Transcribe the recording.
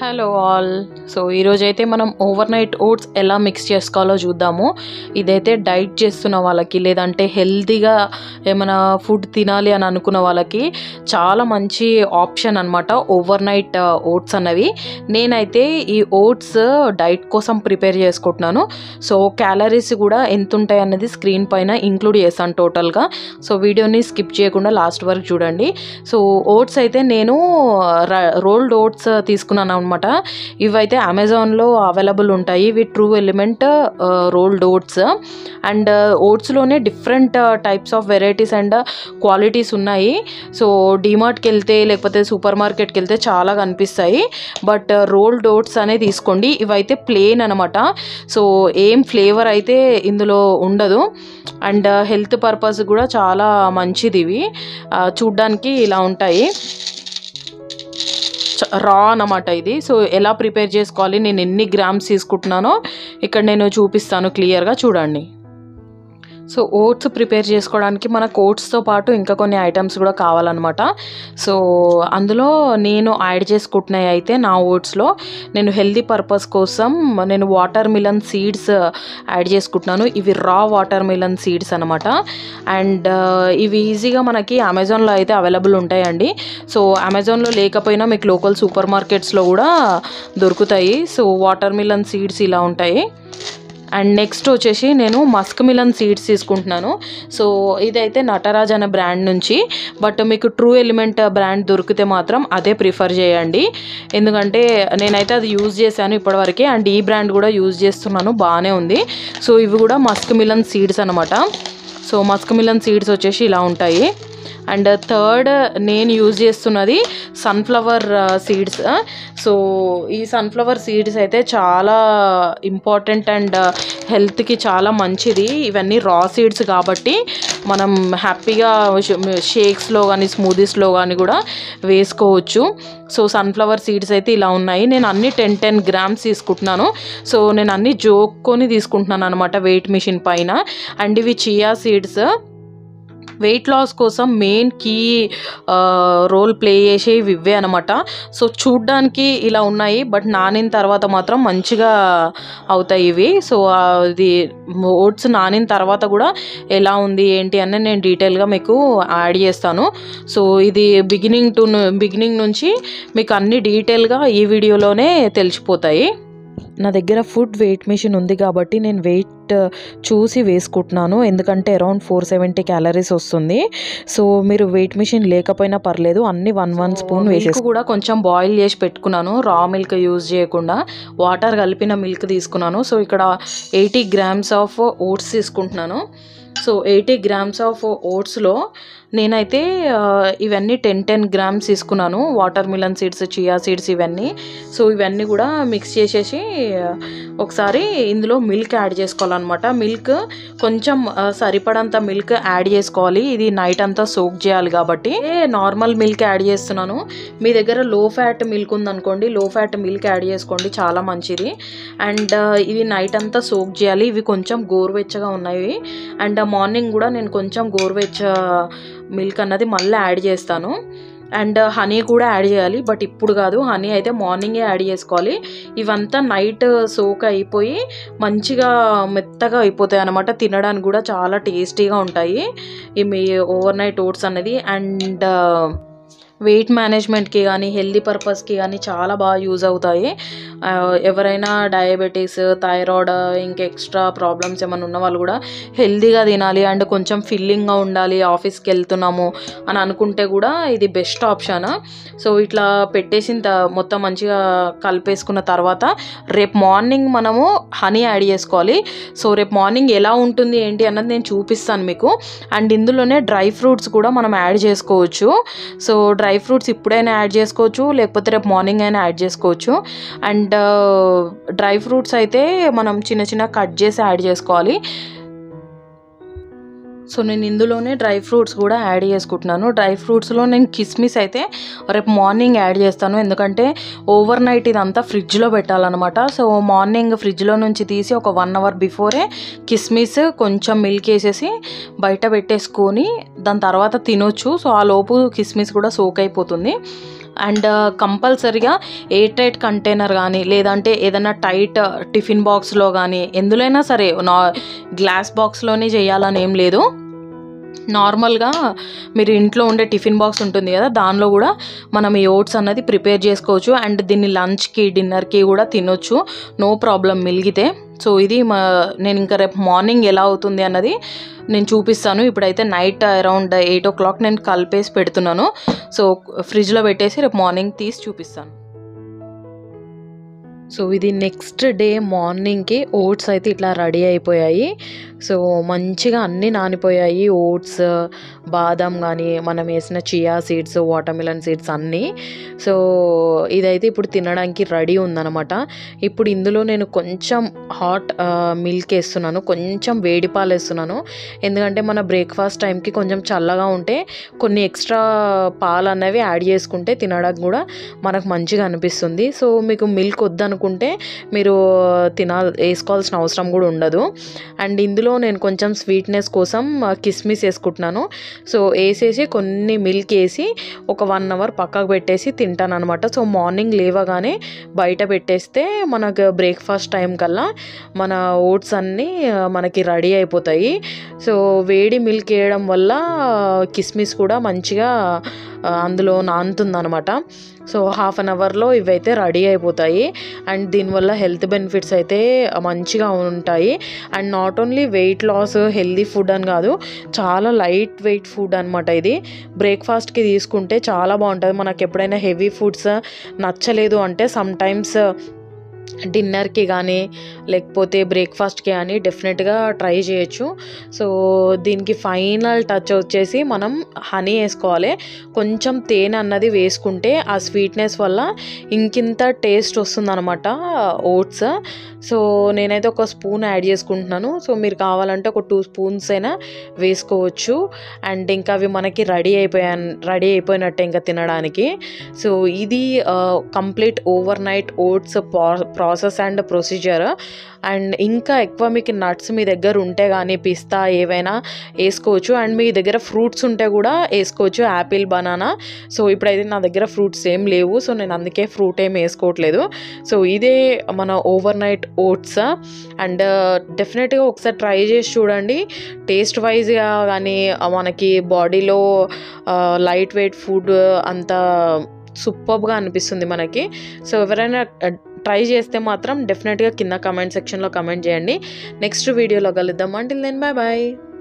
hello all so ఈరోజు అయితే మనం ఓవర్ నైట్ ఓట్స్ ఎలా మిక్స్ చేసుకోవాలో చూద్దాము ఇదైతే డైట్ చేస్తున్న వాళ్ళకి లేదంటే హెల్తీగా ఏమైనా ఫుడ్ తినాలి అని అనుకున్న వాళ్ళకి చాలా మంచి ఆప్షన్ అనమాట ఓవర్ నైట్ ఓట్స్ అన్నవి నేనైతే ఈ ఓట్స్ డైట్ కోసం ప్రిపేర్ చేసుకుంటున్నాను సో క్యాలరీస్ కూడా ఎంత ఉంటాయి అన్నది స్క్రీన్ పైన ఇంక్లూడ్ చేస్తాను టోటల్గా సో వీడియోని స్కిప్ చేయకుండా లాస్ట్ వరకు చూడండి సో ఓట్స్ అయితే నేను రోల్డ్ ఓట్స్ తీసుకున్నాను అనమాట ఇవైతే అమెజాన్లో అవైలబుల్ ఉంటాయి ఇవి true elements rolled oats and ఓట్స్లోనే different types of varieties and qualities ఉన్నాయి సో డిమార్ట్కి వెళ్తే లేకపోతే సూపర్ మార్కెట్కి వెళ్తే చాలా కనిపిస్తాయి బట్ రోల్డ్ ఓట్స్ అనే తీసుకోండి ఇవైతే ప్లేన్ అనమాట సో ఏం ఫ్లేవర్ అయితే ఇందులో ఉండదు అండ్ హెల్త్ పర్పస్ కూడా చాలా మంచిది ఇవి ఆ, చూడ్డానికి ఇలా ఉంటాయి రా అన్నమాట ఇది సో ఎలా ప్రిపేర్ చేసుకోవాలి నేను ఎన్ని గ్రామ్స్ తీసుకుంటున్నానో ఇక్కడ నేను చూపిస్తాను క్లియర్గా చూడండి సో ఓట్స్ ప్రిపేర్ చేసుకోవడానికి మనకు ఓట్స్తో పాటు ఇంకా కొన్ని ఐటమ్స్ కూడా కావాలన్నమాట సో అందులో నేను యాడ్ చేసుకుంటున్నాయి అయితే నా ఓట్స్లో నేను హెల్దీ పర్పస్ కోసం నేను వాటర్ మిలన్ సీడ్స్ యాడ్ చేసుకుంటున్నాను ఇవి రా వాటర్ మిలన్ సీడ్స్ అనమాట అండ్ ఇవి ఈజీగా మనకి అమెజాన్లో అయితే అవైలబుల్ ఉంటాయండి సో అమెజాన్లో లేకపోయినా మీకు లోకల్ సూపర్ మార్కెట్స్లో కూడా దొరుకుతాయి సో వాటర్ మిలన్ సీడ్స్ ఇలా ఉంటాయి అండ్ నెక్స్ట్ వచ్చేసి నేను మస్క్ మిలన్ సీడ్స్ తీసుకుంటున్నాను సో ఇదైతే నటరాజ్ అనే బ్రాండ్ నుంచి బట్ మీకు ట్రూ ఎలిమెంట్ బ్రాండ్ దొరికితే మాత్రం అదే ప్రిఫర్ చేయండి ఎందుకంటే నేనైతే అది యూజ్ చేశాను ఇప్పటివరకే అండ్ ఈ బ్రాండ్ కూడా యూజ్ చేస్తున్నాను బాగానే ఉంది సో ఇవి కూడా మస్క్ మిలన్ సీడ్స్ అనమాట సో మస్క్ మిలన్ సీడ్స్ వచ్చేసి ఇలా ఉంటాయి అండ్ థర్డ్ నేను యూజ్ చేస్తున్నది సన్ఫ్లవర్ సీడ్స్ సో ఈ సన్ఫ్లవర్ సీడ్స్ అయితే చాలా ఇంపార్టెంట్ అండ్ హెల్త్కి చాలా మంచిది ఇవన్నీ రా సీడ్స్ కాబట్టి మనం హ్యాపీగా షేక్స్లో కానీ స్మూదీస్లో కానీ కూడా వేసుకోవచ్చు సో సన్ఫ్లవర్ సీడ్స్ అయితే ఇలా ఉన్నాయి నేను అన్ని టెన్ టెన్ గ్రామ్స్ తీసుకుంటున్నాను సో నేను అన్ని జోక్కొని తీసుకుంటున్నాను అనమాట వెయిట్ మిషన్ పైన అండ్ ఇవి చియా సీడ్స్ వెయిట్ లాస్ కోసం మెయిన్ కీ రోల్ ప్లే చేసేవి ఇవే అనమాట సో చూడ్డానికి ఇలా ఉన్నాయి బట్ నానిన తర్వాత మాత్రం మంచిగా అవుతాయి ఇవి సో ఆ, ఇది ఓట్స్ నానిన తర్వాత కూడా ఎలా ఉంది ఏంటి అని నేను డీటెయిల్గా మీకు యాడ్ చేస్తాను సో ఇది బిగినింగ్ టు బిగినింగ్ నుంచి మీకు అన్ని డీటెయిల్గా ఈ వీడియోలోనే తెలిసిపోతాయి నా దగ్గర ఫుడ్ వెయిట్ మిషన్ ఉంది కాబట్టి నేను వెయిట్ చూసి వేసుకుంటున్నాను ఎందుకంటే అరౌండ్ ఫోర్ సెవెంటీ క్యాలరీస్ వస్తుంది సో మీరు వెయిట్ మిషన్ లేకపోయినా పర్లేదు అన్ని వన్ వన్ స్పూన్ వేసేసి కూడా కొంచెం బాయిల్ చేసి పెట్టుకున్నాను రా మిల్క్ యూజ్ చేయకుండా వాటర్ కలిపిన మిల్క్ తీసుకున్నాను సో ఇక్కడ ఎయిటీ గ్రామ్స్ ఆఫ్ ఓట్స్ తీసుకుంటున్నాను సో ఎయిటీ గ్రామ్స్ ఆఫ్ ఓట్స్లో నేనైతే ఆ, ఇవన్నీ టెన్ టెన్ గ్రామ్స్ తీసుకున్నాను watermelon seeds chia seeds ఇవన్నీ సో ఇవన్నీ కూడా మిక్స్ చేసేసి ఆ, ఒకసారి ఇందులో మిల్క్ యాడ్ చేసుకోవాలన్నమాట మిల్క్ కొంచెం ఆ, సరిపడంత మిల్క్ యాడ్ చేసుకోవాలి ఇది నైట్ అంతా సోక్ చేయాలి కాబట్టి నార్మల్ మిల్క్ యాడ్ చేస్తున్నాను మీ దగ్గర లో ఫ్యాట్ మిల్క్ ఉందనుకోండి లో ఫ్యాట్ మిల్క్ యాడ్ చేసుకోండి చాలా మంచిది అండ్ ఇది నైట్ అంతా సోక్ చేయాలి ఇవి కొంచెం గోరువెచ్చగా ఉన్నాయి అండ్ మార్నింగ్ కూడా నేను కొంచెం గోరువెచ్చ మిల్క్ అన్నది మళ్ళీ యాడ్ చేస్తాను అండ్ హనీ కూడా యాడ్ చేయాలి బట్ ఇప్పుడు కాదు హనీ అయితే మార్నింగే యాడ్ చేసుకోవాలి ఇవంతా నైట్ సోక్ అయిపోయి మంచిగా మెత్తగా అయిపోతాయి అనమాట తినడానికి కూడా చాలా టేస్టీగా ఉంటాయి ఈ మీ ఓవర్ నైట్ ఓట్స్ అనేది అండ్ వెయిట్ మేనేజ్మెంట్కి కానీ హెల్దీ పర్పస్కి కానీ చాలా బాగా యూజ్ అవుతాయి ఆ, ఎవరైనా డయాబెటీస్ థైరాయిడ్ ఇంకా ఎక్స్ట్రా ప్రాబ్లమ్స్ ఏమైనా ఉన్న వాళ్ళు కూడా హెల్దీగా తినాలి అండ్ కొంచెం ఫిల్లింగ్గా ఉండాలి ఆఫీస్కి వెళ్తున్నాము అని అనుకుంటే కూడా ఇది బెస్ట్ ఆప్షన్ సో ఇట్లా పెట్టేసిన త- మొత్తం మంచిగా కలిపేసుకున్న తర్వాత రేపు మార్నింగ్ మనము హనీ యాడ్ చేసుకోవాలి సో రేపు మార్నింగ్ ఎలా ఉంటుంది ఏంటి అన్నది నేను చూపిస్తాను మీకు అండ్ ఇందులోనే డ్రై ఫ్రూట్స్ కూడా మనం యాడ్ చేసుకోవచ్చు సో డ్రై ఫ్రూట్స్ ఇప్పుడైనా యాడ్ చేసుకోవచ్చు లేకపోతే రేపు మార్నింగ్ అయినా యాడ్ చేసుకోవచ్చు అండ్ డ్రై ఫ్రూట్స్ అయితే మనం చిన్న చిన్న కట్ చేసి యాడ్ చేసుకోవాలి సో నేను ఇందులోనే డ్రై ఫ్రూట్స్ కూడా యాడ్ చేసుకుంటున్నాను డ్రై ఫ్రూట్స్లో నేను కిస్మిస్ అయితే రేపు మార్నింగ్ యాడ్ చేస్తాను ఎందుకంటే ఓవర్ నైట్ ఇదంతా ఫ్రిడ్జ్లో పెట్టాలన్నమాట సో మార్నింగ్ ఫ్రిడ్జ్లో నుంచి తీసి ఒక వన్ అవర్ బిఫోరే కిస్మిస్ కొంచెం మిల్క్ వేసేసి బయట పెట్టేసుకొని దాని తర్వాత తినొచ్చు సో ఆ లోపు కిస్మిస్ కూడా సోక్ అయిపోతుంది అండ్ కంపల్సరిగా ఎయిర్ టైట్ కంటైనర్ కానీ లేదంటే ఏదైనా టైట్ టిఫిన్ బాక్స్లో కానీ ఎందులోనైనా సరే నా గ్లాస్ బాక్స్లోనే చేయాలని ఏం లేదు నార్మల్గా మీరు ఇంట్లో ఉండే టిఫిన్ బాక్స్ ఉంటుంది కదా దానిలో కూడా మనం ఈ ఓట్స్ అన్నది ప్రిపేర్ చేసుకోవచ్చు అండ్ దీన్ని లంచ్కి డిన్నర్కి కూడా తినొచ్చు నో ప్రాబ్లం మిలిగితే సో ఇది మా నేను ఇంకా రేపు మార్నింగ్ ఎలా అవుతుంది అన్నది నేను చూపిస్తాను ఇప్పుడైతే night around eight o'clock నేను కలిపేసి పెడుతున్నాను సో ఫ్రిడ్జ్లో పెట్టేసి రేపు మార్నింగ్ తీసి చూపిస్తాను సో ఇది నెక్స్ట్ డే మార్నింగ్కి ఓట్స్ అయితే ఇట్లా రెడీ అయిపోయాయి సో మంచిగా అన్నీ నానిపోయాయి ఓట్స్ బాదం కానీ మనం వేసిన చియా సీడ్స్ వాటర్మిలన్ సీడ్స్ అన్నీ సో ఇదైతే ఇప్పుడు తినడానికి రెడీ ఉందన్నమాట ఇప్పుడు ఇందులో నేను కొంచెం హాట్ మిల్క్ వేస్తున్నాను కొంచెం వేడి పాలు వేస్తున్నాను ఎందుకంటే మన బ్రేక్ఫాస్ట్ టైంకి కొంచెం చల్లగా ఉంటే కొన్ని ఎక్స్ట్రా పాలు అనేవి యాడ్ చేసుకుంటే తినడానికి కూడా మనకు మంచిగా అనిపిస్తుంది సో మీకు మిల్క్ వద్దనుకుంటే మీరు తినా వేసుకోవాల్సిన అవసరం కూడా ఉండదు అండ్ ఇందులో నేను కొంచెం స్వీట్నెస్ కోసం కిస్మిస్ వేసుకుంటున్నాను సో వేసేసి కొన్ని మిల్క్ వేసి ఒక వన్ అవర్ పక్కకు పెట్టేసి తింటాను అనమాట సో మార్నింగ్ లేవగానే బయట పెట్టేస్తే మనకు బ్రేక్ఫాస్ట్ టైం కల్లా మన ఓట్స్ అన్నీ మనకి రెడీ అయిపోతాయి సో వేడి మిల్క్ వేయడం వల్ల కిస్మిస్ కూడా మంచిగా ఆ, అందులో నానుతుందనమాట సో హాఫ్ అన్ అవర్లో ఇవైతే రెడీ అయిపోతాయి అండ్ దీనివల్ల హెల్త్ బెనిఫిట్స్ అయితే మంచిగా ఉంటాయి and not only weight loss healthy food అని కాదు చాలా లైట్ వెయిట్ ఫుడ్ అనమాట ఇది బ్రేక్ఫాస్ట్కి తీసుకుంటే చాలా బాగుంటుంది మనకు ఎప్పుడైనా హెవీ ఫుడ్స్ నచ్చలేదు అంటే సమ్ టైమ్స్ డిన్నర్కి కానీ లేకపోతే బ్రేక్ఫాస్ట్కి కానీ డెఫినెట్గా ట్రై చేయొచ్చు సో దీనికి ఫైనల్ టచ్ వచ్చేసి మనం హనీ వేసుకోవాలి కొంచెం తేనె అన్నది వేసుకుంటే ఆ స్వీట్నెస్ వల్ల ఇంకింత టేస్ట్ వస్తుందన్నమాట ఓట్స్ సో నేనైతే ఒక స్పూన్ యాడ్ చేసుకుంటున్నాను సో మీరు కావాలంటే ఒక టూ స్పూన్స్ అయినా వేసుకోవచ్చు అండ్ ఇంకా అవి మనకి రెడీ అయిపోయా రెడీ అయిపోయినట్టే ఇంకా తినడానికి సో ఇది complete overnight oats process and procedure and ఇంకా ఎక్కువ మీకు నట్స్ మీ దగ్గర ఉంటే కానీ పిస్తా ఏవైనా వేసుకోవచ్చు అండ్ మీ దగ్గర ఫ్రూట్స్ ఉంటే కూడా వేసుకోవచ్చు యాపిల్ బనానా సో ఇప్పుడైతే నా దగ్గర ఫ్రూట్స్ ఏం లేవు సో నేను అందుకే ఫ్రూట్ ఏం వేసుకోవట్లేదు సో ఇదే మన ఓవర్ నైట్ ఓట్స్ అండ్ డెఫినెట్గా ఒకసారి ట్రై చేసి చూడండి టేస్ట్ వైజ్గా కానీ మనకి బాడీలో లైట్ వెయిట్ ఫుడ్ అంత సూపర్గా అనిపిస్తుంది మనకి సో ఎవరైనా ట్రై చేస్తే మాత్రం డెఫినెట్గా కింద కమెంట్ సెక్షన్లో కమెంట్ చేయండి నెక్స్ట్ వీడియోలో కలుద్దాం అంటే దెన్ బాయ్ బాయ్